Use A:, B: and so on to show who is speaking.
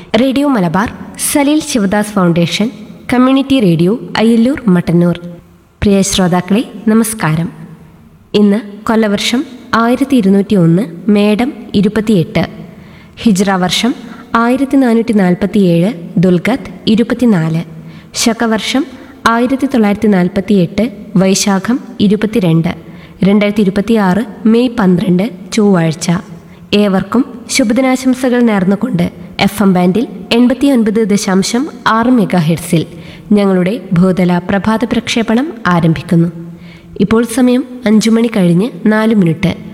A: radio Malabar Saleel Sivadas foundation community radio Ayyallur Mattannur പ്രിയ ശ്രോതാക്കളെ നമസ്കാരം ഇന്ന് കൊല്ലവർഷം ആയിരത്തി ഇരുന്നൂറ്റി ഒന്ന് മേടം ഇരുപത്തിയെട്ട് ഹിജ്റ വർഷം ആയിരത്തി നാനൂറ്റി നാൽപ്പത്തിയേഴ് ദുൽഗത്ത് ഇരുപത്തിനാല് ശകവർഷം ആയിരത്തി തൊള്ളായിരത്തി നാൽപ്പത്തി എട്ട് വൈശാഖം ഇരുപത്തിരണ്ട് രണ്ടായിരത്തി ഇരുപത്തിയാറ് മെയ് പന്ത്രണ്ട് ചൊവ്വാഴ്ച ഏവർക്കും ശുഭദിനാശംസകൾ നേർന്നുകൊണ്ട് എഫ് എം ബാൻഡിൽ എൺപത്തി ഒൻപത് ദശാംശം ആറ് മെഗാ ഹെഡ്സിൽ ഞങ്ങളുടെ ഭൂതല പ്രഭാത പ്രക്ഷേപണം ആരംഭിക്കുന്നു ഇപ്പോൾ സമയം അഞ്ചു മണി കഴിഞ്ഞ് നാല് മിനിറ്റ്